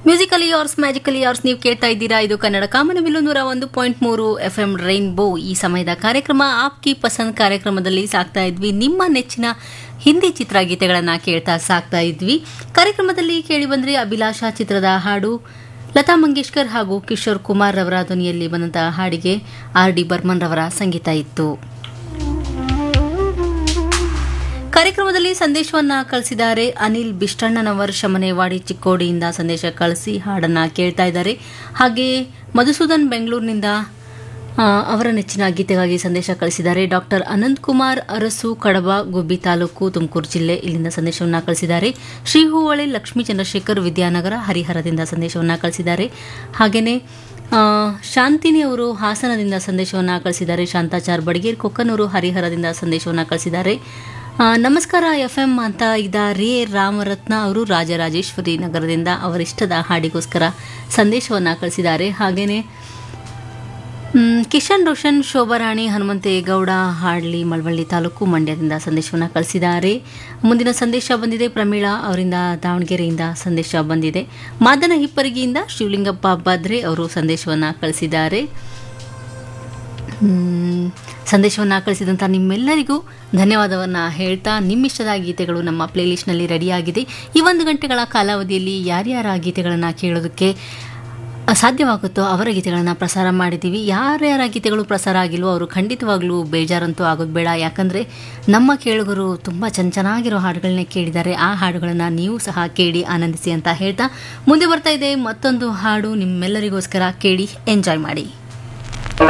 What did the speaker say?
musically ಯಾರ್ಸ್ magically ಯಾರ್ಸ್ ನೀವು ಕೇಳ್ತಾ ಇದ್ದೀರಾ ಇದು ಕನ್ನಡ ಕಾಮನಬಿಲ್ಲು ನೂರ ಒಂದು ಪಾಯಿಂಟ್ ಮೂರು ಎಫ್ ಎಂ ರೈನ್ಬೋ ಈ ಸಮಯದ ಕಾರ್ಯಕ್ರಮ ಆಪ್ಕಿ ಪಸಂದ್ ಕಾರ್ಯಕ್ರಮದಲ್ಲಿ ಸಾಕ್ತಾ ಇದ್ವಿ ನಿಮ್ಮ ನೆಚ್ಚಿನ ಹಿಂದಿ ಚಿತ್ರಗೀತೆಗಳನ್ನ ಕೇಳ್ತಾ ಸಾಕ್ತಾ ಇದ್ವಿ ಕಾರ್ಯಕ್ರಮದಲ್ಲಿ ಕೇಳಿ ಬಂದ್ರೆ ಅಭಿಲಾಷಾ ಚಿತ್ರದ ಹಾಡು ಲತಾ ಮಂಗೇಶ್ಕರ್ ಹಾಗೂ ಕಿಶೋರ್ ಕುಮಾರ್ ರವರ ಧ್ವನಿಯಲ್ಲಿ ಬಂದಂತಹ ಹಾಡಿಗೆ ಆರ್ ಡಿ ಬರ್ಮನ್ ರವರ ಸಂಗೀತ ಇತ್ತು ಕಾರ್ಯಕ್ರಮದಲ್ಲಿ ಸಂದೇಶವನ್ನ ಕಳಿಸಿದ್ದಾರೆ ಅನಿಲ್ ಬಿಷ್ಟಣ್ಣನವರ್ ಶಮನೆವಾಡಿ ಚಿಕ್ಕೋಡಿಯಿಂದ ಸಂದೇಶ ಕಳಿಸಿ ಹಾಡನ್ನ ಕೇಳ್ತಾ ಇದ್ದಾರೆ ಹಾಗೆ ಮಧುಸೂದನ್ ಬೆಂಗಳೂರಿನಿಂದ ಆ, ಅವರ ನೆಚ್ಚಿನ ಗೀತೆಗಾಗಿ ಸಂದೇಶ ಕಳಿಸಿದ್ದಾರೆ ಡಾಕ್ಟರ್ ಅನಂತ್ ಕುಮಾರ್ ಅರಸು ಕಡಬ ಗುಬ್ಬಿ ತಾಲೂಕು ತುಮಕೂರು ಜಿಲ್ಲೆ ಇಲ್ಲಿಂದ ಸಂದೇಶವನ್ನ ಕಳಿಸಿದ್ದಾರೆ ಶ್ರೀ ಹೂವಳೆ ಲಕ್ಷ್ಮೀ ಚಂದ್ರಶೇಖರ್ ವಿದ್ಯಾನಗರ ಹರಿಹರದಿಂದ ಸಂದೇಶವನ್ನ ಕಳಿಸಿದ್ದಾರೆ ಹಾಗೆಯೇ ಆ, ಶಾಂತಿನಿ ಅವರು ಹಾಸನದಿಂದ ಸಂದೇಶವನ್ನ ಕಳಿಸಿದ್ದಾರೆ ಶಾಂತಾಚಾರ್ ಬಡಗೇರ್ ಕೊಕ್ಕನೂರು ಹರಿಹರದಿಂದ ಸಂದೇಶವನ್ನ ಕಳಿಸಿದ್ದಾರೆ ಆ, ನಮಸ್ಕಾರ ಎಫ್ ಎಂ ಅಂತ ಇದ್ದಾರೆ ರಾಮರತ್ನ ಅವರು ರಾಜರಾಜೇಶ್ವರಿ ನಗರದಿಂದ ಅವರಿಷ್ಟದ ಹಾಡಿಗೋಸ್ಕರ ಸಂದೇಶವನ್ನ ಕಳಿಸಿದ್ದಾರೆ ಹಾಗೇನೆ ಮ್, ಕಿಶನ್ ರೋಷನ್ ಶೋಭಾರಾಣಿ ಹನುಮಂತೇಗೌಡ ಹಾಡ್ಲಿ ಮಳವಳ್ಳಿ ತಾಲೂಕು ಮಂಡ್ಯದಿಂದ ಸಂದೇಶವನ್ನು ಕಳಿಸಿದ್ದಾರೆ ಮುಂದಿನ ಸಂದೇಶ ಬಂದಿದೆ ಪ್ರಮೀಳಾ ಅವರಿಂದ ದಾವಣಗೆರೆಯಿಂದ ಸಂದೇಶ ಬಂದಿದೆ ಮಾದನ ಹಿಪ್ಪರಿಗಿಯಿಂದ ಶಿವಲಿಂಗಪ್ಪ ಬಾದ್ರೆ ಅವರು ಸಂದೇಶವನ್ನು ಕಳಿಸಿದ್ದಾರೆ ಮ್, ಸಂದೇಶವನ್ನು ಕಳಿಸಿದಂಥ ನಿಮ್ಮೆಲ್ಲರಿಗೂ ಧನ್ಯವಾದವನ್ನು ಹೇಳ್ತಾ ನಿಮ್ಮಿಷ್ಟದ ಗೀತೆಗಳು ನಮ್ಮ ಪ್ಲೇಲಿಸ್ಟ್ನಲ್ಲಿ ರೆಡಿಯಾಗಿದೆ ಈ ಒಂದು ಗಂಟೆಗಳ ಕಾಲಾವಧಿಯಲ್ಲಿ ಯಾರ್ಯಾರ ಗೀತೆಗಳನ್ನು ಕೇಳೋದಕ್ಕೆ ಸಾಧ್ಯವಾಗುತ್ತೋ ಅವರ ಗೀತೆಗಳನ್ನು ಪ್ರಸಾರ ಮಾಡಿದ್ದೀವಿ ಯಾರ್ಯಾರ ಗೀತೆಗಳು ಪ್ರಸಾರ ಆಗಿಲ್ವೋ ಅವರು ಖಂಡಿತವಾಗ್ಲೂ ಬೇಜಾರಂತೂ ಆಗೋದು ಬೇಡ ಯಾಕಂದರೆ ನಮ್ಮ ಕೇಳುಗರು ತುಂಬ ಚೆನ್ನ ಚೆನ್ನಾಗಿರೋ ಹಾಡುಗಳನ್ನೇ ಕೇಳಿದ್ದಾರೆ ಆ ಹಾಡುಗಳನ್ನು ನೀವು ಸಹ ಕೇಳಿ ಆನಂದಿಸಿ ಅಂತ ಹೇಳ್ತಾ ಮುಂದೆ ಬರ್ತಾ ಇದೆ ಮತ್ತೊಂದು ಹಾಡು ನಿಮ್ಮೆಲ್ಲರಿಗೋಸ್ಕರ ಕೇಳಿ ಎಂಜಾಯ್ ಮಾಡಿ